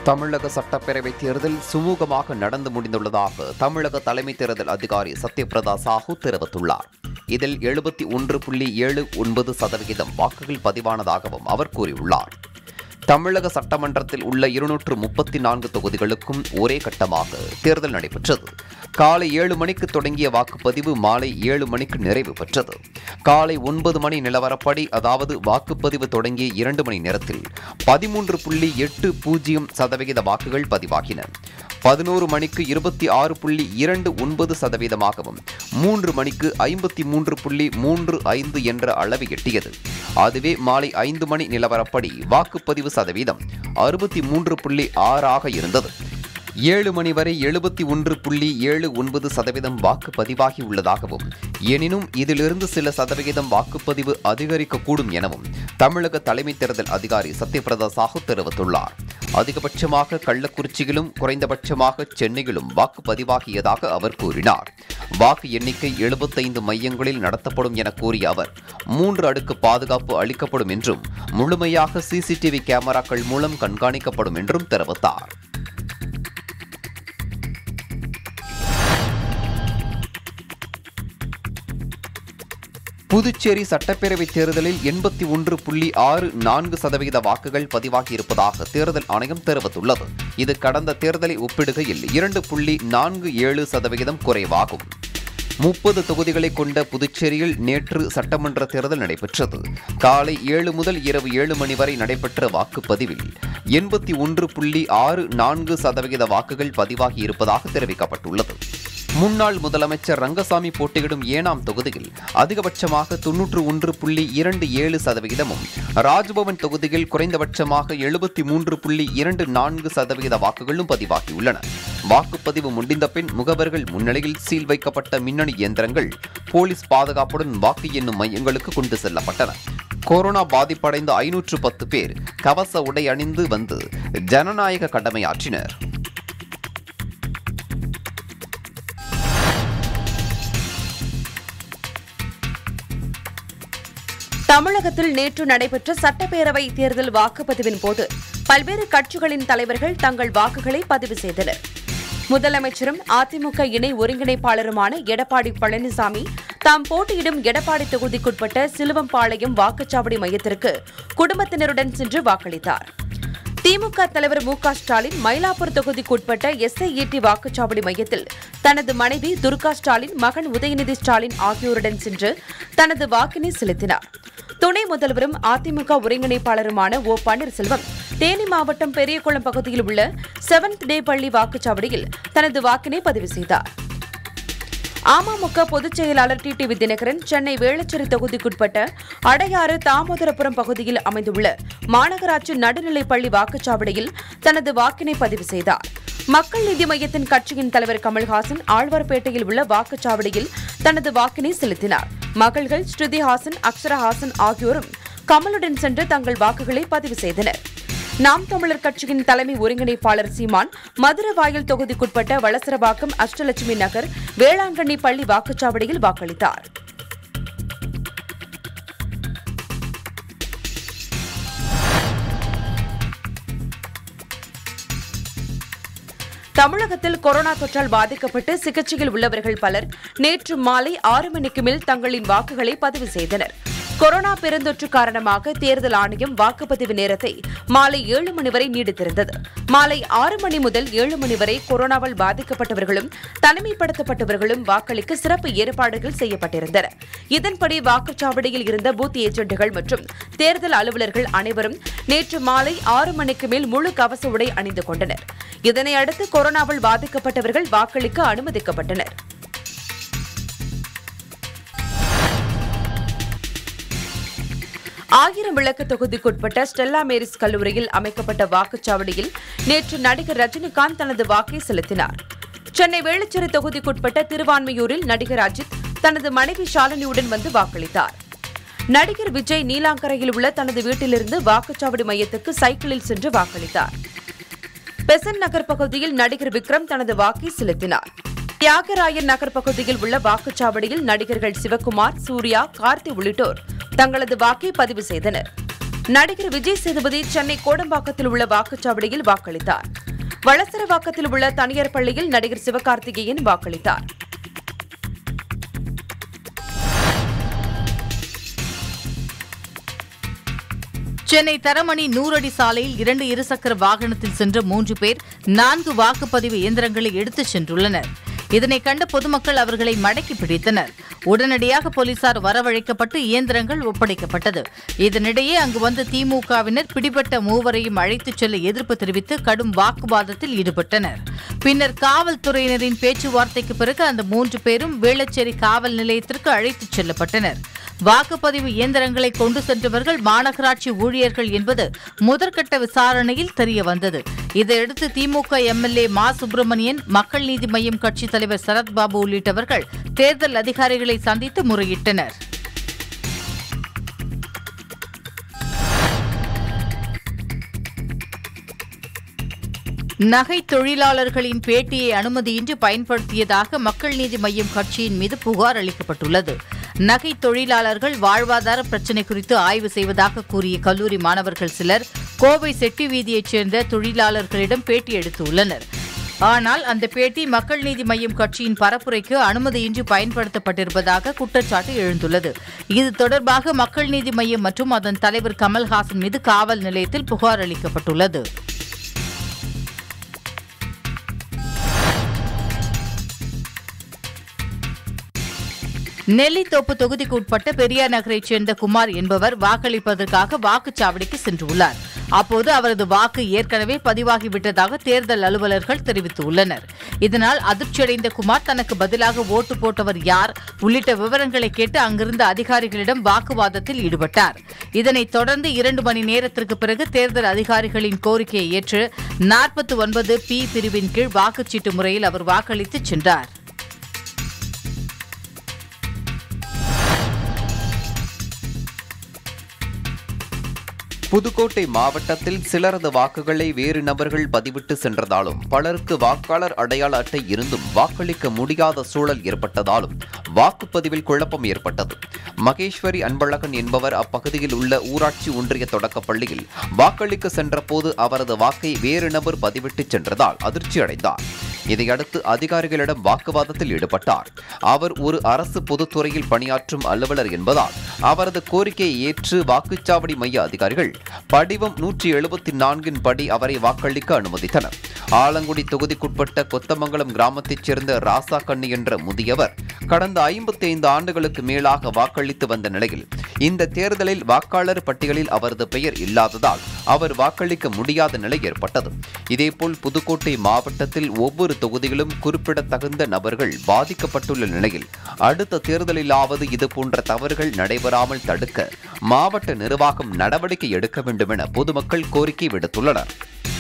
தமிழக சட்டப்பேரவை தேர்தல் சுமூகமாக நடந்து முடிந்துள்ளதாக தமிழக தலைமை தேர்தல் அதிகாரி சத்யபிரதா சாஹூ தெரிவித்துள்ளார் இதில் எழுபத்தி ஒன்று புள்ளி ஏழு ஒன்பது சதவிகிதம் வாக்குகள் பதிவானதாகவும் அவர் கூறியுள்ளார் தமிழக சட்டமன்றத்தில் உள்ள இருநூற்று முப்பத்தி நான்கு தொகுதிகளுக்கும் ஒரே கட்டமாக தேர்தல் நடைபெற்றது காலை ஏழு மணிக்கு தொடங்கிய வாக்குப்பதிவு மாலை ஏழு மணிக்கு நிறைவு பெற்றது காலை ஒன்பது மணி நிலவரப்படி அதாவது வாக்குப்பதிவு தொடங்கிய இரண்டு மணி நேரத்தில் பதிமூன்று புள்ளி எட்டு பூஜ்ஜியம் சதவிகித வாக்குகள் பதிவாகின பதினோரு மணிக்கு இருபத்தி ஆறு புள்ளி இரண்டு ஒன்பது சதவீதமாகவும் மூன்று மணிக்கு ஐம்பத்தி மூன்று புள்ளி மூன்று ஐந்து என்ற அளவு எட்டியது அதுவே மாலை ஐந்து மணி நிலவரப்படி வாக்குப்பதிவு சதவீதம் அறுபத்தி மூன்று புள்ளி ஆறாக இருந்தது ஏழு மணி வரை எழுபத்தி ஒன்று புள்ளி ஏழு ஒன்பது சதவீதம் வாக்கு பதிவாகி உள்ளதாகவும் எனினும் இதிலிருந்து சில சதவிகிதம் வாக்குப்பதிவு அதிகரிக்கக்கூடும் எனவும் தமிழக தலைமை தேர்தல் அதிகாரி சத்யபிரதா சாஹூ தெரிவித்துள்ளார் அதிகபட்சமாக கள்ளக்குறிச்சியிலும் குறைந்தபட்சமாக சென்னையிலும் வாக்கு பதிவாகியதாக அவர் கூறினார் வாக்கு எண்ணிக்கை எழுபத்தைந்து மையங்களில் நடத்தப்படும் என கூறிய அவர் மூன்று அடுக்கு பாதுகாப்பு அளிக்கப்படும் என்றும் முழுமையாக சிசிடிவி கேமராக்கள் மூலம் கண்காணிக்கப்படும் என்றும் தெரிவித்தார் புதுச்சேரி சட்டப்பேரவை தேர்தலில் எண்பத்தி ஒன்று புள்ளி ஆறு நான்கு சதவிகித வாக்குகள் பதிவாகியிருப்பதாக தேர்தல் ஆணையம் தெரிவித்துள்ளது இது கடந்த தேர்தலை ஒப்பிடுகையில் இரண்டு புள்ளி நான்கு ஏழு சதவிகிதம் குறைவாகும் முப்பது தொகுதிகளை கொண்ட புதுச்சேரியில் நேற்று சட்டமன்ற தேர்தல் நடைபெற்றது காலை ஏழு முதல் இரவு ஏழு மணி வரை நடைபெற்ற வாக்குப்பதிவில் எண்பத்தி ஒன்று புள்ளி ஆறு நான்கு சதவிகித வாக்குகள் பதிவாகியிருப்பதாக தெரிவிக்கப்பட்டுள்ளது முன்னாள் முதலமைச்சர் ரங்கசாமி போட்டியிடும் ஏனாம் தொகுதியில் அதிகபட்சமாக தொன்னூற்று ஒன்று புள்ளி இரண்டு ஏழு சதவிகிதமும் ராஜ்பவன் தொகுதியில் குறைந்தபட்சமாக எழுபத்தி மூன்று புள்ளி இரண்டு நான்கு சதவிகித வாக்குகளும் பதிவாகியுள்ளன வாக்குப்பதிவு முடிந்த பின் முகவர்கள் முன்னிலையில் சீல் வைக்கப்பட்ட மின்னணு இயந்திரங்கள் போலீஸ் பாதுகாப்புடன் வாக்கு எண்ணும் மையங்களுக்கு கொண்டு செல்லப்பட்டன கொரோனா பாதிப்படைந்த ஐநூற்று பத்து பேர் கவச உடை அணிந்து வந்து ஜனநாயக கடமையாற்றினர் தமிழகத்தில் நேற்று நடைபெற்ற சட்டப்பேரவை தேர்தல் வாக்குப்பதிவின் போது பல்வேறு கட்சிகளின் தலைவர்கள் தங்கள் வாக்குகளை பதிவு செய்தனர் முதலமைச்சரும் அதிமுக இணை ஒருங்கிணைப்பாளருமான எடப்பாடி பழனிசாமி தாம் போட்டியிடும் எடப்பாடி தொகுதிக்குட்பட்ட சிலுவம்பாளையம் வாக்குச்சாவடி மையத்திற்கு குடும்பத்தினருடன் சென்று வாக்களித்தார் திமுக தலைவர் மு க ஸ்டாலின் மயிலாப்பூர் தொகுதிக்குட்பட்ட எஸ்ஐஇடி வாக்குச்சாவடி மையத்தில் தனது மனைவி துர்கா ஸ்டாலின் மகன் உதயநிதி ஸ்டாலின் ஆகியோருடன் சென்று தனது வாக்கினை செலுத்தினார் துணை முதல்வரும் அதிமுக ஒருங்கிணைப்பாளருமான ஓ பன்னீர்செல்வம் தேனி மாவட்டம் பெரியகுளம் பகுதியில் உள்ள செவன்த் டே பள்ளி வாக்குச்சாவடியில் தனது வாக்கினை பதிவு செய்தார் அமமுக பொதுச் செயலாளர் டி டி தினகரன் சென்னை வேளச்சேரி தொகுதிக்குட்பட்ட அடையாறு தாமோதரபுரம் பகுதியில் அமைந்துள்ள மாநகராட்சி நடுநிலைப் பள்ளி வாக்குச்சாவடியில் தனது வாக்கினை பதிவு செய்தார் மக்கள் நீதி மையத்தின் கட்சியின் தலைவர் கமல்ஹாசன் ஆழ்வார்பேட்டையில் உள்ள வாக்குச்சாவடியில் தனது வாக்கினை செலுத்தினார் மகள்கள் ஸ்ருதிஹாசன் அக்ஷரஹாசன் ஆகியோரும் கமலுடன் சென்று தங்கள் வாக்குகளை பதிவு செய்தனர் நாம் தமிழர் கட்சியின் தலைமை ஒருங்கிணைப்பாளர் சீமான் மதுரவாயல் தொகுதிக்குட்பட்ட வளசரவாக்கம் அஷ்டலட்சுமி நகர் வேளாங்கண்ணி பள்ளி வாக்குச்சாவடியில் வாக்களித்தார் தமிழகத்தில் கொரோனா தொற்றால் பாதிக்கப்பட்டு சிகிச்சையில் உள்ளவர்கள் பலர் நேற்று மாலை ஆறு மணிக்கு மேல் தங்களின் வாக்குகளை பதிவு செய்தனர் கொரோனா பெருந்தொற்று காரணமாக தேர்தல் ஆணையம் வாக்குப்பதிவு நேரத்தை மாலை ஏழு மணி வரை நீடித்திருந்தது மாலை ஆறு மணி முதல் ஏழு மணி வரை கொரோனாவால் பாதிக்கப்பட்டவர்களும் தனிமைப்படுத்தப்பட்டவர்களும் வாக்களிக்க சிறப்பு ஏற்பாடுகள் செய்யப்பட்டிருந்தன இதன்படி வாக்குச்சாவடியில் இருந்த பூத் ஏஜென்ட்டுகள் மற்றும் தேர்தல் அலுவலர்கள் அனைவரும் நேற்று மாலை ஆறு மணிக்கு மேல் முழு கவச உடை அணிந்து கொண்டனர் இதனை அடுத்து கொரோனாவால் பாதிக்கப்பட்டவர்கள் வாக்களிக்க அனுமதிக்கப்பட்டனர் ஆயிரம் விளக்கு தொகுதிக்குட்பட்ட ஸ்டெல்லா மேரிஸ் கல்லூரியில் அமைக்கப்பட்ட வாக்குச்சாவடியில் நேற்று நடிகர் ரஜினிகாந்த் தனது வாக்கை செலுத்தினார் சென்னை வேளச்சேரி தொகுதிக்குட்பட்ட திருவான்மையூரில் நடிகர் அஜித் தனது மனைவி ஷாலினியுடன் வந்து வாக்களித்தார் நடிகர் விஜய் நீலாங்கரையில் உள்ள தனது வீட்டிலிருந்து வாக்குச்சாவடி மையத்துக்கு சைக்கிளில் சென்று வாக்களித்தார் பெசன் நகர் பகுதியில் நடிகர் விக்ரம் தனது வாக்கை செலுத்தினார் தியாகராயன் நகர் பகுதியில் உள்ள வாக்குச்சாவடியில் நடிகர்கள் சிவகுமார் சூர்யா கார்த்தி உள்ளிட்டோர் தங்களது வாக்கை பதிவு செய்தனர் நடிகர் விஜய் சேதுபதி சென்னை கோடம்பாக்கத்தில் உள்ள வாக்குச்சாவடியில் வாக்களித்தார் வளசரவாக்கத்தில் உள்ள தனியார் பள்ளியில் நடிகர் சிவகார்த்திகேயன் வாக்களித்தார் சென்னை தரமணி நூறடி சாலையில் இரண்டு இருசக்கர வாகனத்தில் சென்ற மூன்று பேர் நான்கு வாக்குப்பதிவு இயந்திரங்களை எடுத்துச் சென்றுள்ளனர் இதனை கண்ட பொதுமக்கள் அவர்களை மடக்கி பிடித்தனர் உடனடியாக போலீசார் வரவழைக்கப்பட்டு இயந்திரங்கள் ஒப்படைக்கப்பட்டது இதனிடையே அங்கு வந்த திமுகவினர் பிடிபட்ட மூவரையும் அழைத்துச் செல்ல எதிர்ப்பு தெரிவித்து கடும் வாக்குவாதத்தில் ஈடுபட்டனர் பின்னர் காவல்துறையினரின் பேச்சுவார்த்தைக்கு பிறகு அந்த மூன்று பேரும் வேளச்சேரி காவல் நிலையத்திற்கு அழைத்துச் செல்லப்பட்டனர் வாக்குப்பதிவு இயந்திரங்களை கொண்டு சென்றவர்கள் மாநகராட்சி ஊழியர்கள் என்பது முதற்கட்ட விசாரணையில் தெரிய வந்தது இதையடுத்து திமுக எம்எல்ஏ மா சுப்பிரமணியன் மக்கள் நீதி மய்யம் கட்சித் தலைவர் சரத்பாபு உள்ளிட்டவர்கள் தேர்தல் அதிகாரிகளை சந்தித்து முறையிட்டனர் நகை தொழிலாளர்களின் பேட்டியை அனுமதியின்றி பயன்படுத்தியதாக மக்கள் நீதி மய்யம் கட்சியின் மீது புகார் அளிக்கப்பட்டுள்ளது நகை தொழிலாளர்கள் வாழ்வாதார பிரச்சினை குறித்து ஆய்வு செய்வதாக கூறிய கல்லூரி மாணவர்கள் சிலர் கோவை செட்டி வீதியைச் சேர்ந்த தொழிலாளர்களிடம் பேட்டி எடுத்துள்ளனர் ஆனால் அந்த பேட்டி மக்கள் நீதி மய்யம் கட்சியின் பரப்புரைக்கு அனுமதியின்றி பயன்படுத்தப்பட்டிருப்பதாக குற்றச்சாட்டு எழுந்துள்ளது இது தொடர்பாக மக்கள் நீதி மய்யம் மற்றும் அதன் தலைவர் கமல்ஹாசன் மீது காவல் நிலையத்தில் புகார் அளிக்கப்பட்டுள்ளது நெல்லித்தோப்பு தொகுதிக்கு உட்பட்ட பெரியார் நகரைச் சேர்ந்த குமார் என்பவர் வாக்களிப்பதற்காக வாக்குச்சாவடிக்கு சென்றுள்ளார் அப்போது அவரது வாக்கு ஏற்கனவே பதிவாகிவிட்டதாக தேர்தல் அலுவலர்கள் தெரிவித்துள்ளனர் இதனால் அதிர்ச்சியடைந்த குமார் தனக்கு பதிலாக ஓட்டு போட்டவர் யார் உள்ளிட்ட விவரங்களை கேட்டு அங்கிருந்த அதிகாரிகளிடம் வாக்குவாதத்தில் ஈடுபட்டார் இதனைத் தொடர்ந்து இரண்டு மணி நேரத்திற்கு பிறகு தேர்தல் அதிகாரிகளின் கோரிக்கையை ஏற்று நாற்பத்தி ஒன்பது பி பிரிவின் கீழ் வாக்குச்சீட்டு முறையில் அவர் வாக்களித்துச் சென்றார் புதுக்கோட்டை மாவட்டத்தில் சிலரது வாக்குகளை வேறு நபர்கள் பதிவிட்டு சென்றதாலும் பலருக்கு வாக்காளர் அடையாள அட்டை இருந்தும் வாக்களிக்க முடியாத சூழல் ஏற்பட்டதாலும் வாக்குப்பதிவில் குழப்பம் ஏற்பட்டது மகேஸ்வரி அன்பழகன் என்பவர் அப்பகுதியில் உள்ள ஊராட்சி ஒன்றிய தொடக்கப் பள்ளியில் வாக்களிக்க சென்றபோது அவரது வாக்கை வேறு நபர் பதிவிட்டு சென்றதால் அதிர்ச்சி அடைந்தார் இதையடுத்து அதிகாரிகளிடம் வாக்குவாதத்தில் ஈடுபட்டார் அவர் ஒரு அரசு பொதுத்துறையில் பணியாற்றும் அலுவலர் என்பதால் அவரது கோரிக்கையை ஏற்று வாக்குச்சாவடி மைய அதிகாரிகள் படிவம் நூற்றி எழுபத்தி நான்கின் படி அவரை வாக்களிக்க அனுமதித்தனர் ஆலங்குடி தொகுதிக்குட்பட்ட கொத்தமங்கலம் கிராமத்தைச் சேர்ந்த ராசா கண்ணி என்ற முதியவர் கடந்த ஐம்பத்தி ஐந்து ஆண்டுகளுக்கு மேலாக வாக்களித்து வந்த நிலையில் இந்த தேர்தலில் வாக்காளர் பட்டியலில் அவரது பெயர் இல்லாததால் அவர் வாக்களிக்க முடியாத நிலை ஏற்பட்டது இதேபோல் புதுக்கோட்டை மாவட்டத்தில் ஒவ்வொரு தொகுதியிலும் குறிப்பிடத்தகுந்த நபர்கள் பாதிக்கப்பட்டுள்ள நிலையில் அடுத்த தேர்தலிலாவது இதுபோன்ற தவறுகள் நடைபெறாமல் தடுக்க மாவட்ட நிர்வாகம் நடவடிக்கை எடுக்க வேண்டும் என பொதுமக்கள் கோரிக்கை விடுத்துள்ளனர்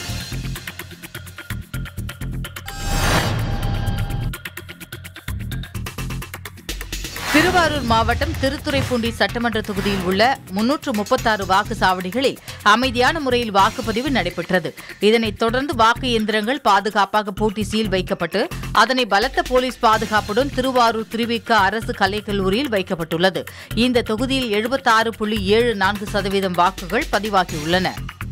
திருவாரூர் மாவட்டம் திருத்துறைப்பூண்டி சட்டமன்ற தொகுதியில் உள்ள முன்னூற்று முப்பத்தாறு வாக்குச்சாவடிகளில் அமைதியான முறையில் வாக்குப்பதிவு நடைபெற்றது இதனைத் தொடர்ந்து வாக்கு இயந்திரங்கள் பாதுகாப்பாக பூட்டி சீல் வைக்கப்பட்டு அதனை பலத்த போலீஸ் பாதுகாப்புடன் திருவாரூர் திருவிக அரசு கலைக்கல்லூரியில் வைக்கப்பட்டுள்ளது இந்த தொகுதியில் எழுபத்தாறு புள்ளி ஏழு நான்கு சதவீதம் வாக்குகள் பதிவாகியுள்ளன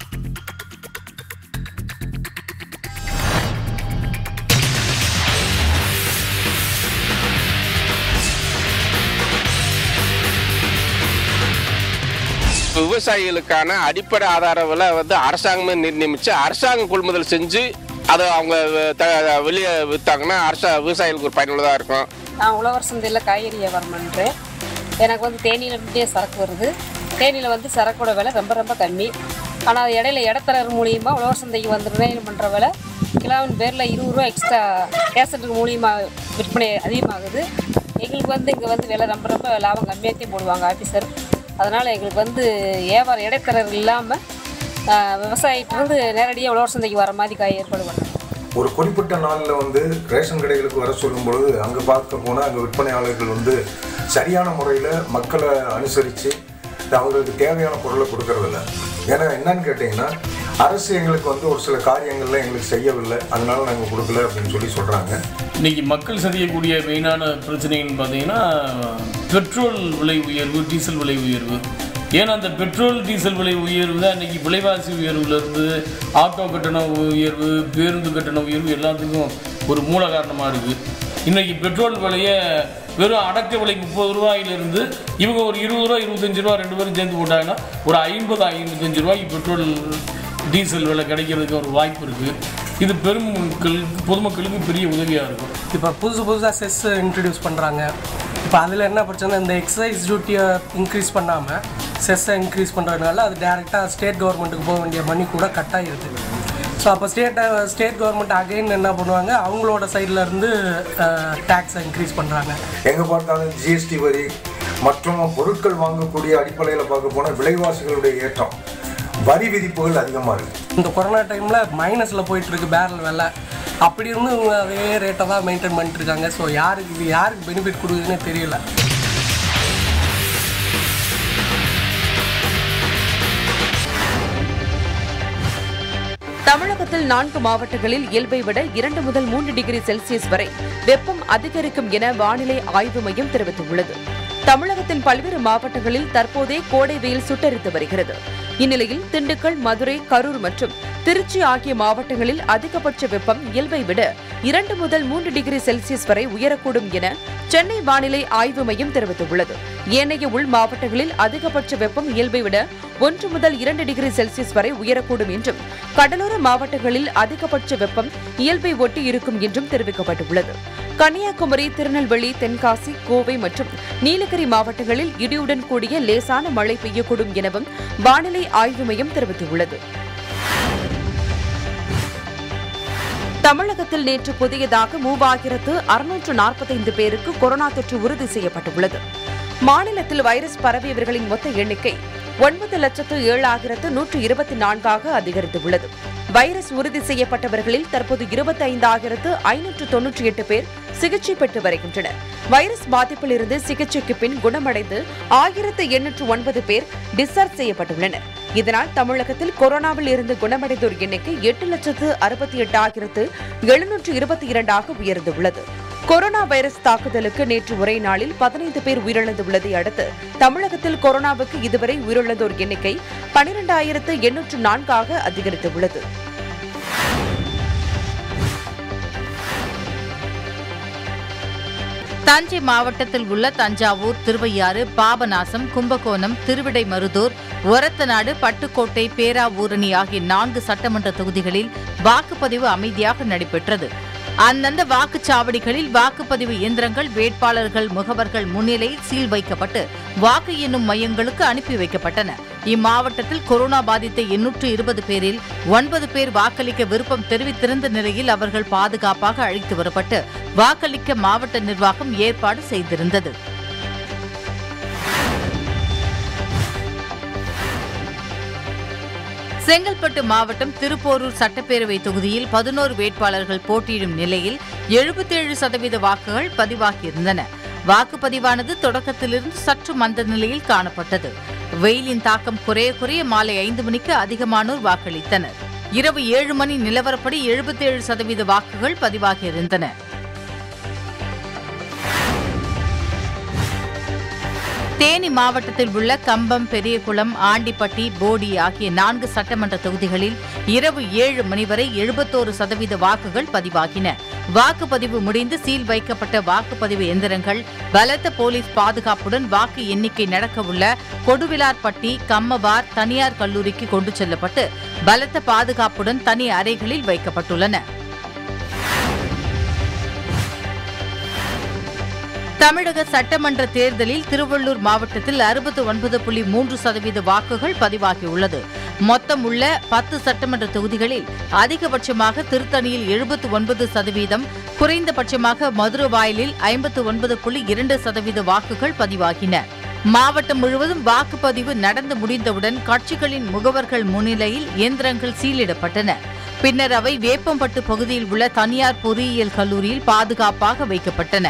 விவசாயிகளுக்கான அடிப்படை ஆதார விலை வந்து அரசாங்கமே நிர்ணயிச்சு அரசாங்கம் கொள்முதல் செஞ்சு அதை அவங்க த- வெளியே விற்றாங்கன்னா அரசா விவசாயிகளுக்கு ஒரு பயனுள்ளதாக இருக்கும் நான் உழவர் சந்தையில் காய்கறி வியாபாரம் பண்ணுறேன் எனக்கு வந்து தேனியிலிருந்தே சரக்கு வருது தேனியில் வந்து சரக்கோட விலை ரொம்ப ரொம்ப கம்மி ஆனால் இடையில இடத்தரர் மூலியமா உழவர் சந்தைக்கு வந்து நிர்ணயம் பண்ணுற விலை கிலோவின் பேரில் இருபது ரூபா எக்ஸ்ட்ரா கேசட்டுக்கு மூலியமாக விற்பனை அதிகமாகுது எங்களுக்கு வந்து இங்கே வந்து விலை ரொம்ப ரொம்ப லாபம் கம்மியாகத்தையும் போடுவாங்க ஆஃபீஸர் அதனால் எங்களுக்கு வந்து வியாபாரம் இடைத்தரர் இல்லாமல் விவசாயிட்டிருந்து நேரடியாக உழவர் சந்தைக்கு வர மாதிரி காய் ஏற்பாடு பண்ணுறோம் ஒரு குறிப்பிட்ட நாளில் வந்து ரேஷன் கடைகளுக்கு வர சொல்லும் பொழுது அங்கே பார்க்க போனால் அங்கே விற்பனையாளர்கள் வந்து சரியான முறையில் மக்களை அனுசரித்து அவங்களுக்கு தேவையான பொருளை கொடுக்கறதில்ல ஏன்னா என்னன்னு கேட்டிங்கன்னா அரசு எங்களுக்கு வந்து ஒரு சில காரியங்கள்ல எங்களுக்கு செய்யவில்லை அதனால நாங்கள் கொடுக்கல அப்படின்னு சொல்லி சொல்கிறாங்க இன்னைக்கு மக்கள் சந்திக்கக்கூடிய மெயினான பிரச்சனைன்னு பார்த்தீங்கன்னா பெட்ரோல் விலை உயர்வு டீசல் விலை உயர்வு ஏன்னா அந்த பெட்ரோல் டீசல் விலை உயர்வு தான் இன்னைக்கு விலைவாசி உயர்வுலேருந்து ஆட்டோ கட்டண உயர்வு பேருந்து கட்டண உயர்வு எல்லாத்துக்கும் ஒரு மூல காரணமாக இருக்குது இன்னைக்கு பெட்ரோல் விலையை வெறும் அடக்க விலை முப்பது ரூபாயிலிருந்து இவங்க ஒரு இருபது ரூபா இருபத்தஞ்சு ரூபா ரெண்டு பேரும் சேர்ந்து போட்டாங்கன்னா ஒரு ஐம்பது ஐம்பத்தஞ்சு ரூபாய்க்கு பெட்ரோல் டீசல் விலை கிடைக்கிறதுக்கு ஒரு வாய்ப்பு இருக்குது இது பெரும் மக்களுக்கு பொதுமக்களுக்கு பெரிய உதவியாக இருக்கும் இப்போ புதுசு புதுசாக செஸ் இன்ட்ரடியூஸ் பண்ணுறாங்க இப்போ அதில் என்ன பிரச்சனை இந்த எக்ஸைஸ் டியூட்டியை இன்க்ரீஸ் பண்ணாமல் செஸ்ஸை இன்க்ரீஸ் பண்ணுறதுனால அது டேரெக்டாக ஸ்டேட் கவர்மெண்ட்டுக்கு போக வேண்டிய மணி கூட கட் ஆகிருது ஸோ அப்போ ஸ்டேட் ஸ்டேட் கவர்மெண்ட் அகைன் என்ன பண்ணுவாங்க அவங்களோட சைடில் இருந்து டேக்ஸை இன்க்ரீஸ் பண்ணுறாங்க எங்கே பார்த்தாலும் ஜிஎஸ்டி வரி மற்றும் பொருட்கள் வாங்கக்கூடிய அடிப்படையில் பார்க்க போனால் விலைவாசிகளுடைய ஏற்றம் வரி விதிப்புகள் அதிகமாக இருக்குது இந்த கொரோனா டைமில் மைனஸில் போயிட்டுருக்கு பேரல் விலை அப்படி இருந்து இவங்க அதே ரேட்டை தான் மெயின்டைன் பண்ணிட்டு இருக்காங்க ஸோ யாருக்கு இது யாருக்கு பெனிஃபிட் கொடுக்குதுன்னே தெரியல தமிழகத்தில் நான்கு மாவட்டங்களில் இயல்பை விட இரண்டு முதல் மூன்று டிகிரி செல்சியஸ் வரை வெப்பம் அதிகரிக்கும் என வானிலை ஆய்வு மையம் தெரிவித்துள்ளது தமிழகத்தின் பல்வேறு மாவட்டங்களில் தற்போதே கோடை வெயில் சுட்டரித்து வருகிறது இந்நிலையில் திண்டுக்கல் மதுரை கரூர் மற்றும் திருச்சி ஆகிய மாவட்டங்களில் அதிகபட்ச வெப்பம் இயல்பை விட இரண்டு முதல் மூன்று டிகிரி செல்சியஸ் வரை உயரக்கூடும் என சென்னை வானிலை ஆய்வு மையம் தெரிவித்துள்ளது ஏனைய உள் மாவட்டங்களில் அதிகபட்ச வெப்பம் இயல்பை விட ஒன்று முதல் இரண்டு டிகிரி செல்சியஸ் வரை உயரக்கூடும் என்றும் கடலோர மாவட்டங்களில் அதிகபட்ச வெப்பம் இயல்பை ஒட்டி இருக்கும் என்றும் தெரிவிக்கப்பட்டுள்ளது கன்னியாகுமரி திருநெல்வேலி தென்காசி கோவை மற்றும் நீலகிரி மாவட்டங்களில் இடியுடன் கூடிய லேசான மழை பெய்யக்கூடும் எனவும் வானிலை ஆய்வு மையம் தெரிவித்துள்ளது தமிழகத்தில் நேற்று புதியதாக மூவாயிரத்து அறுநூற்று நாற்பத்தைந்து பேருக்கு கொரோனா தொற்று உறுதி செய்யப்பட்டுள்ளது மாநிலத்தில் வைரஸ் பரவியவர்களின் மொத்த எண்ணிக்கை ஒன்பது லட்சத்து ஏழாயிரத்து நூற்று இருபத்தி நான்காக அதிகரித்துள்ளது வைரஸ் உறுதி செய்யப்பட்டவர்களில் தற்போது இருபத்தி ஐந்தாயிரத்து ஐநூற்று தொன்னூற்றி எட்டு பேர் சிகிச்சை பெற்று வருகின்றனர் வைரஸ் பாதிப்பிலிருந்து சிகிச்சைக்கு பின் குணமடைந்து ஆயிரத்து எண்ணூற்று ஒன்பது பேர் டிஸ்சார்ஜ் செய்யப்பட்டுள்ளனர் இதனால் தமிழகத்தில் கொரோனாவில் இருந்து குணமடைந்தோர் எண்ணிக்கை எட்டு லட்சத்து அறுபத்தி எட்டாயிரத்து எழுநூற்று இருபத்தி இரண்டாக உயர்ந்துள்ளது கொரோனா வைரஸ் தாக்குதலுக்கு நேற்று ஒரே நாளில் பதினைந்து பேர் உயிரிழந்துள்ளதை அடுத்து தமிழகத்தில் கொரோனாவுக்கு இதுவரை உயிரிழந்தோர் எண்ணிக்கை பனிரெண்டாயிரத்து எண்ணூற்று நான்காக அதிகரித்துள்ளது தஞ்சை மாவட்டத்தில் உள்ள தஞ்சாவூர் திருவையாறு பாபநாசம் கும்பகோணம் திருவிடைமருதூர் ஒரத்தநாடு பட்டுக்கோட்டை பேராவூரணி ஆகிய நான்கு சட்டமன்ற தொகுதிகளில் வாக்குப்பதிவு அமைதியாக நடைபெற்றது அந்தந்த வாக்குச்சாவடிகளில் வாக்குப்பதிவு இயந்திரங்கள் வேட்பாளர்கள் முகவர்கள் முன்னிலையில் சீல் வைக்கப்பட்டு வாக்கு எண்ணும் மையங்களுக்கு அனுப்பி வைக்கப்பட்டன இம்மாவட்டத்தில் கொரோனா பாதித்த எண்ணூற்று இருபது பேரில் ஒன்பது பேர் வாக்களிக்க விருப்பம் தெரிவித்திருந்த நிலையில் அவர்கள் பாதுகாப்பாக அழைத்து வரப்பட்டு வாக்களிக்க மாவட்ட நிர்வாகம் ஏற்பாடு செய்திருந்தது செங்கல்பட்டு மாவட்டம் திருப்போரூர் சட்டப்பேரவை தொகுதியில் பதினோரு வேட்பாளர்கள் போட்டியிடும் நிலையில் எழுபத்தேழு சதவீத வாக்குகள் பதிவாகியிருந்தன வாக்குப்பதிவானது தொடக்கத்திலிருந்து சற்று மந்த நிலையில் காணப்பட்டது வெயிலின் தாக்கம் குறைய குறைய மாலை ஐந்து மணிக்கு அதிகமானோர் வாக்களித்தனர் இரவு ஏழு மணி நிலவரப்படி எழுபத்தேழு சதவீத வாக்குகள் பதிவாகியிருந்தன தேனி மாவட்டத்தில் உள்ள கம்பம் பெரியகுளம் ஆண்டிப்பட்டி போடி ஆகிய நான்கு சட்டமன்ற தொகுதிகளில் இரவு ஏழு மணி வரை எழுபத்தோரு சதவீத வாக்குகள் பதிவாகின வாக்குப்பதிவு முடிந்து சீல் வைக்கப்பட்ட வாக்குப்பதிவு எந்திரங்கள் பலத்த போலீஸ் பாதுகாப்புடன் வாக்கு எண்ணிக்கை நடக்கவுள்ள கொடுவிலார்பட்டி கம்மபார் தனியார் கல்லூரிக்கு கொண்டு செல்லப்பட்டு பலத்த பாதுகாப்புடன் தனி அறைகளில் வைக்கப்பட்டுள்ளன தமிழக சட்டமன்ற தேர்தலில் திருவள்ளூர் மாவட்டத்தில் அறுபத்து ஒன்பது புள்ளி மூன்று சதவீத வாக்குகள் பதிவாகியுள்ளது மொத்தம் உள்ள பத்து சட்டமன்ற தொகுதிகளில் அதிகபட்சமாக திருத்தணியில் எழுபத்து ஒன்பது சதவீதம் குறைந்தபட்சமாக மதுரவாயலில் ஐம்பத்து ஒன்பது புள்ளி இரண்டு சதவீத வாக்குகள் பதிவாகின மாவட்டம் முழுவதும் வாக்குப்பதிவு நடந்து முடிந்தவுடன் கட்சிகளின் முகவர்கள் முன்னிலையில் இயந்திரங்கள் சீலிடப்பட்டன பின்னர் அவை வேப்பம்பட்டு பகுதியில் உள்ள தனியார் பொறியியல் கல்லூரியில் பாதுகாப்பாக வைக்கப்பட்டன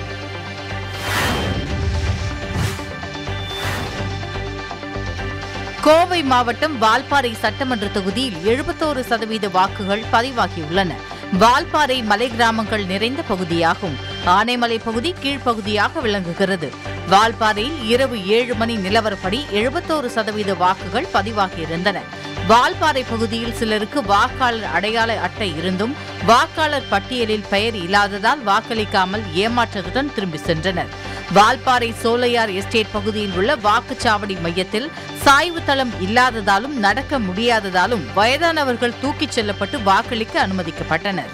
கோவை மாவட்டம் வால்பாறை சட்டமன்ற தொகுதியில் எழுபத்தோரு சதவீத வாக்குகள் பதிவாகியுள்ளன வால்பாறை மலை கிராமங்கள் நிறைந்த பகுதியாகும் ஆனைமலை பகுதி கீழ்ப்பகுதியாக விளங்குகிறது வால்பாறையில் இரவு ஏழு மணி நிலவரப்படி எழுபத்தோரு சதவீத வாக்குகள் பதிவாகியிருந்தன வால்பாறை பகுதியில் சிலருக்கு வாக்காளர் அடையாள அட்டை இருந்தும் வாக்காளர் பட்டியலில் பெயர் இல்லாததால் வாக்களிக்காமல் ஏமாற்றத்துடன் திரும்பி சென்றனர் வால்பாறை சோலையார் எஸ்டேட் பகுதியில் உள்ள வாக்குச்சாவடி மையத்தில் சாய்வு தளம் இல்லாததாலும் நடக்க முடியாததாலும் வயதானவர்கள் தூக்கிச் செல்லப்பட்டு வாக்களிக்க அனுமதிக்கப்பட்டனர்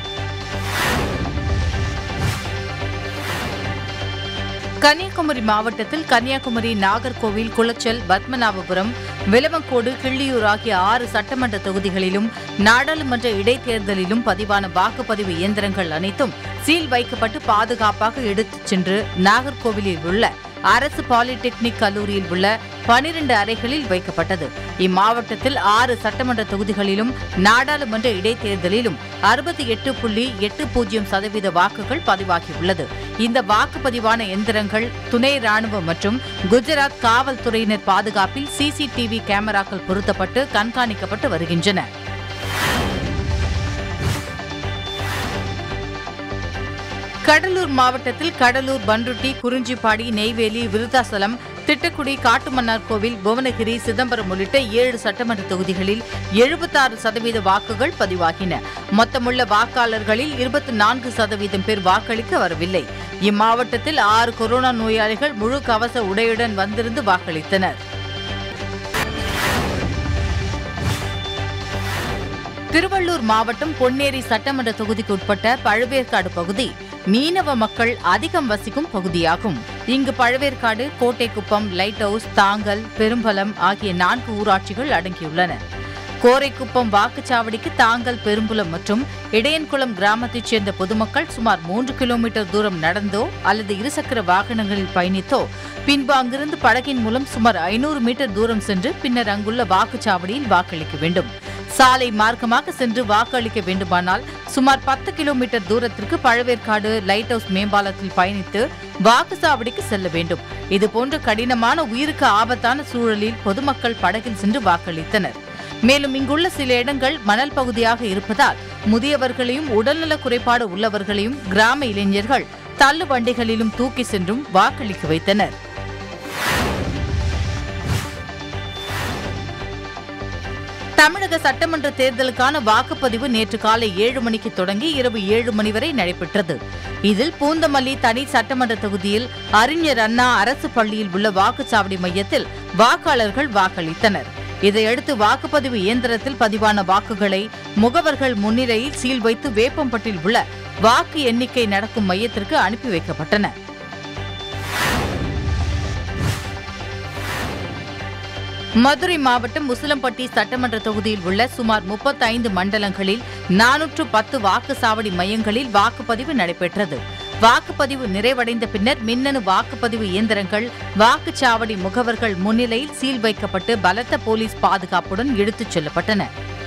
கன்னியாகுமரி மாவட்டத்தில் கன்னியாகுமரி நாகர்கோவில் குளச்சல் பத்மநாபபுரம் விலவங்கோடு கிள்ளியூர் ஆகிய ஆறு சட்டமன்ற தொகுதிகளிலும் நாடாளுமன்ற இடைத்தேர்தலிலும் பதிவான வாக்குப்பதிவு இயந்திரங்கள் அனைத்தும் சீல் வைக்கப்பட்டு பாதுகாப்பாக எடுத்துச் சென்று நாகர்கோவிலில் உள்ள அரசு பாலிடெக்னிக் கல்லூரியில் உள்ள பனிரெண்டு அறைகளில் வைக்கப்பட்டது இம்மாவட்டத்தில் ஆறு சட்டமன்ற தொகுதிகளிலும் நாடாளுமன்ற இடைத்தேர்தலிலும் அறுபத்தி எட்டு புள்ளி எட்டு பூஜ்ஜியம் சதவீத வாக்குகள் பதிவாகியுள்ளது இந்த வாக்குப்பதிவான எந்திரங்கள் துணை ராணுவம் மற்றும் குஜராத் காவல்துறையினர் பாதுகாப்பில் சிசிடிவி கேமராக்கள் பொருத்தப்பட்டு கண்காணிக்கப்பட்டு வருகின்றன கடலூர் மாவட்டத்தில் கடலூர் பன்ருட்டி குறிஞ்சிப்பாடி நெய்வேலி விருத்தாசலம் திட்டக்குடி காட்டுமன்னார் கோவில் புவனகிரி சிதம்பரம் உள்ளிட்ட ஏழு சட்டமன்ற தொகுதிகளில் எழுபத்தாறு சதவீத வாக்குகள் பதிவாகின மொத்தமுள்ள வாக்காளர்களில் இருபத்தி நான்கு சதவீதம் பேர் வாக்களிக்க வரவில்லை இம்மாவட்டத்தில் ஆறு கொரோனா நோயாளிகள் முழு கவச உடையுடன் வந்திருந்து வாக்களித்தனர் திருவள்ளூர் மாவட்டம் பொன்னேரி சட்டமன்ற தொகுதிக்கு உட்பட்ட பழுவேற்காடு பகுதி மீனவ மக்கள் அதிகம் வசிக்கும் பகுதியாகும் இங்கு பழவேற்காடு கோட்டைக்குப்பம் லைட் ஹவுஸ் தாங்கல் பெரும்பலம் ஆகிய நான்கு ஊராட்சிகள் அடங்கியுள்ளன கோரைக்குப்பம் வாக்குச்சாவடிக்கு தாங்கல் பெரும்புலம் மற்றும் இடையன்குளம் கிராமத்தைச் சேர்ந்த பொதுமக்கள் சுமார் மூன்று கிலோமீட்டர் தூரம் நடந்தோ அல்லது இருசக்கர வாகனங்களில் பயணித்தோ பின்பு அங்கிருந்து படகின் மூலம் சுமார் ஐநூறு மீட்டர் தூரம் சென்று பின்னர் அங்குள்ள வாக்குச்சாவடியில் வாக்களிக்க வேண்டும் சாலை மார்க்கமாக சென்று வாக்களிக்க வேண்டுமானால் சுமார் பத்து கிலோமீட்டர் தூரத்திற்கு பழவேற்காடு லைட் ஹவுஸ் மேம்பாலத்தில் பயணித்து வாக்குச்சாவடிக்கு செல்ல வேண்டும் இதுபோன்ற கடினமான உயிருக்கு ஆபத்தான சூழலில் பொதுமக்கள் படகில் சென்று வாக்களித்தனர் மேலும் இங்குள்ள சில இடங்கள் மணல் பகுதியாக இருப்பதால் முதியவர்களையும் உடல்நல குறைபாடு உள்ளவர்களையும் கிராம இளைஞர்கள் தள்ளு வண்டிகளிலும் தூக்கி சென்றும் வாக்களிக்க வைத்தனர் தமிழக சட்டமன்ற தேர்தலுக்கான வாக்குப்பதிவு நேற்று காலை ஏழு மணிக்கு தொடங்கி இரவு ஏழு மணி வரை நடைபெற்றது இதில் பூந்தமல்லி தனி சட்டமன்ற தொகுதியில் அறிஞர் அண்ணா அரசு பள்ளியில் உள்ள வாக்குச்சாவடி மையத்தில் வாக்காளர்கள் வாக்களித்தனர் இதையடுத்து வாக்குப்பதிவு இயந்திரத்தில் பதிவான வாக்குகளை முகவர்கள் முன்னிலையில் சீல் வைத்து வேப்பம்பட்டில் உள்ள வாக்கு எண்ணிக்கை நடக்கும் மையத்திற்கு அனுப்பி வைக்கப்பட்டன மதுரை மாவட்டம் முசலம்பட்டி சட்டமன்ற தொகுதியில் உள்ள சுமார் முப்பத்தைந்து மண்டலங்களில் நானூற்று பத்து வாக்குச்சாவடி மையங்களில் வாக்குப்பதிவு நடைபெற்றது வாக்குப்பதிவு நிறைவடைந்த பின்னர் மின்னணு வாக்குப்பதிவு இயந்திரங்கள் வாக்குச்சாவடி முகவர்கள் முன்னிலையில் சீல் வைக்கப்பட்டு பலத்த போலீஸ் பாதுகாப்புடன் இழுத்துச் செல்லப்பட்டன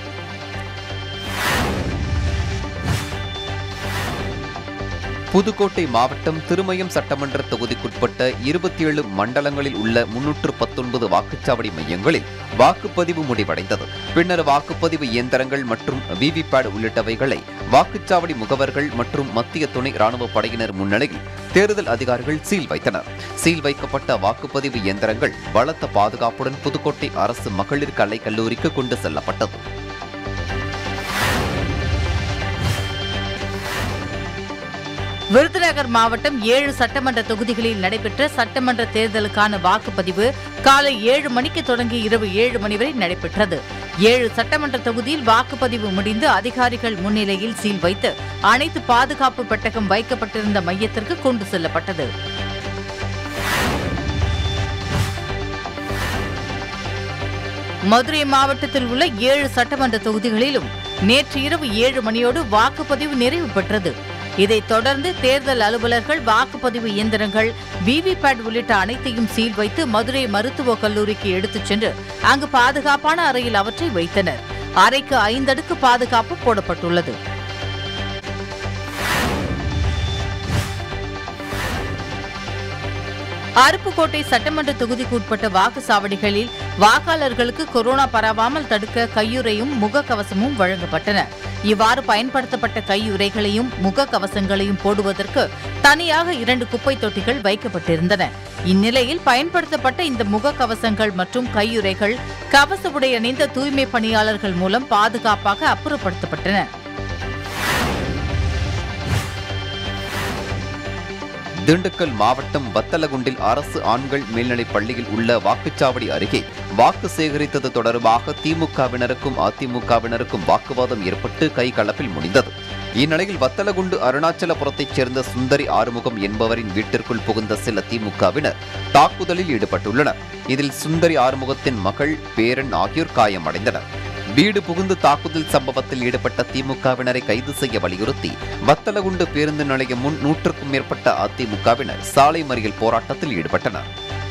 புதுக்கோட்டை மாவட்டம் திருமயம் சட்டமன்ற தொகுதிக்குட்பட்ட இருபத்தி ஏழு மண்டலங்களில் உள்ள முன்னூற்று பத்தொன்பது வாக்குச்சாவடி மையங்களில் வாக்குப்பதிவு முடிவடைந்தது பின்னர் வாக்குப்பதிவு இயந்திரங்கள் மற்றும் விவிபேட் உள்ளிட்டவைகளை வாக்குச்சாவடி முகவர்கள் மற்றும் மத்திய துணை ராணுவ படையினர் முன்னிலையில் தேர்தல் அதிகாரிகள் சீல் வைத்தனர் சீல் வைக்கப்பட்ட வாக்குப்பதிவு இயந்திரங்கள் பலத்த பாதுகாப்புடன் புதுக்கோட்டை அரசு மகளிர் கலை கல்லூரிக்கு கொண்டு செல்லப்பட்டது விருதுநகர் மாவட்டம் ஏழு சட்டமன்ற தொகுதிகளில் நடைபெற்ற சட்டமன்ற தேர்தலுக்கான வாக்குப்பதிவு காலை ஏழு மணிக்கு தொடங்கி இரவு ஏழு மணி வரை நடைபெற்றது ஏழு சட்டமன்ற தொகுதியில் வாக்குப்பதிவு முடிந்து அதிகாரிகள் முன்னிலையில் சீல் வைத்து அனைத்து பாதுகாப்பு பெட்டகம் வைக்கப்பட்டிருந்த மையத்திற்கு கொண்டு செல்லப்பட்டது மதுரை மாவட்டத்தில் உள்ள ஏழு சட்டமன்ற தொகுதிகளிலும் நேற்று இரவு ஏழு மணியோடு வாக்குப்பதிவு நிறைவு பெற்றது இதைத் தொடர்ந்து தேர்தல் அலுவலர்கள் வாக்குப்பதிவு இயந்திரங்கள் விவிபேட் உள்ளிட்ட அனைத்தையும் சீல் வைத்து மதுரை மருத்துவக் கல்லூரிக்கு எடுத்துச் சென்று அங்கு பாதுகாப்பான அறையில் அவற்றை வைத்தனர் அறைக்கு ஐந்தடுக்கு பாதுகாப்பு போடப்பட்டுள்ளது அருப்புக்கோட்டை சட்டமன்ற தொகுதிக்கு உட்பட்ட வாக்குச்சாவடிகளில் வாக்காளர்களுக்கு கொரோனா பரவாமல் தடுக்க கையுறையும் முகக்கவசமும் வழங்கப்பட்டன இவ்வாறு பயன்படுத்தப்பட்ட கையுறைகளையும் முகக்கவசங்களையும் போடுவதற்கு தனியாக இரண்டு குப்பை தொட்டிகள் வைக்கப்பட்டிருந்தன இந்நிலையில் பயன்படுத்தப்பட்ட இந்த முகக்கவசங்கள் மற்றும் கையுறைகள் கவச உடை அணிந்த தூய்மை பணியாளர்கள் மூலம் பாதுகாப்பாக அப்புறப்படுத்தப்பட்டன திண்டுக்கல் மாவட்டம் வத்தலகுண்டில் அரசு ஆண்கள் மேல்நிலைப் பள்ளியில் உள்ள வாக்குச்சாவடி அருகே வாக்கு சேகரித்தது தொடர்பாக திமுகவினருக்கும் அதிமுகவினருக்கும் வாக்குவாதம் ஏற்பட்டு கைகலப்பில் முடிந்தது இந்நிலையில் வத்தலகுண்டு அருணாச்சலபுரத்தைச் சேர்ந்த சுந்தரி ஆறுமுகம் என்பவரின் வீட்டிற்குள் புகுந்த சில திமுகவினர் தாக்குதலில் ஈடுபட்டுள்ளனர் இதில் சுந்தரி ஆறுமுகத்தின் மகள் பேரன் ஆகியோர் காயமடைந்தனர் வீடு புகுந்து தாக்குதல் சம்பவத்தில் ஈடுபட்ட திமுகவினரை கைது செய்ய வலியுறுத்தி வத்தலகுண்டு பேருந்து நிலையம் முன் நூற்றுக்கும் மேற்பட்ட அதிமுகவினர் சாலை மறியல் போராட்டத்தில் ஈடுபட்டனர்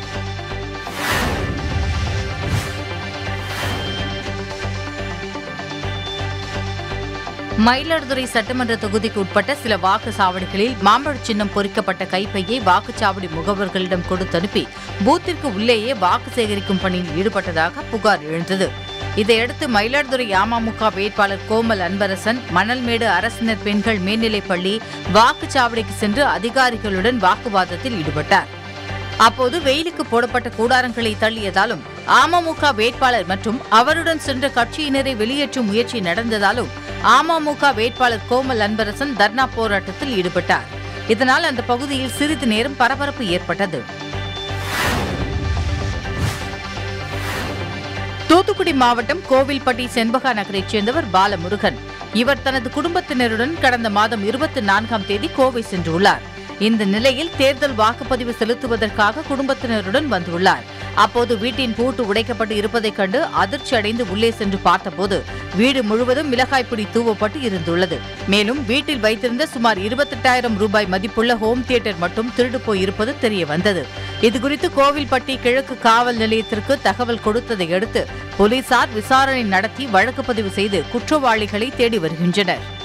மயிலாடுதுறை சட்டமன்ற தொகுதிக்கு உட்பட்ட சில வாக்குச்சாவடிகளில் மாம்பழ சின்னம் பொறிக்கப்பட்ட கைப்பையை வாக்குச்சாவடி முகவர்களிடம் கொடுத்தனுப்பி பூத்திற்கு உள்ளேயே வாக்கு சேகரிக்கும் பணியில் ஈடுபட்டதாக புகார் எழுந்தது இதையடுத்து மயிலாடுதுறை அமமுக வேட்பாளர் கோமல் அன்பரசன் மணல்மேடு அரசினர் பெண்கள் மேல்நிலைப் பள்ளி வாக்குச்சாவடிக்கு சென்று அதிகாரிகளுடன் வாக்குவாதத்தில் ஈடுபட்டார் அப்போது வெயிலுக்கு போடப்பட்ட கூடாரங்களை தள்ளியதாலும் அமமுக வேட்பாளர் மற்றும் அவருடன் சென்ற கட்சியினரை வெளியேற்றும் முயற்சி நடந்ததாலும் அமமுக வேட்பாளர் கோமல் அன்பரசன் தர்ணா போராட்டத்தில் ஈடுபட்டார் இதனால் அந்த பகுதியில் சிறிது நேரம் பரபரப்பு ஏற்பட்டது தூத்துக்குடி மாவட்டம் கோவில்பட்டி செண்பகா நகரைச் சேர்ந்தவர் பாலமுருகன் இவர் தனது குடும்பத்தினருடன் கடந்த மாதம் இருபத்தி நான்காம் தேதி கோவை சென்றுள்ளார் இந்த நிலையில் தேர்தல் வாக்குப்பதிவு செலுத்துவதற்காக குடும்பத்தினருடன் வந்துள்ளார் அப்போது வீட்டின் பூட்டு உடைக்கப்பட்டு இருப்பதைக் கண்டு அதிர்ச்சி அடைந்து உள்ளே சென்று பார்த்தபோது வீடு முழுவதும் மிளகாய் பொடி தூவப்பட்டு இருந்துள்ளது மேலும் வீட்டில் வைத்திருந்த சுமார் இருபத்தெட்டாயிரம் ரூபாய் மதிப்புள்ள ஹோம் தியேட்டர் மட்டும் திருடு போய் இருப்பது தெரிய வந்தது இதுகுறித்து கோவில்பட்டி கிழக்கு காவல் நிலையத்திற்கு தகவல் கொடுத்ததை அடுத்து போலீசார் விசாரணை நடத்தி வழக்கு பதிவு செய்து குற்றவாளிகளை தேடி வருகின்றனர்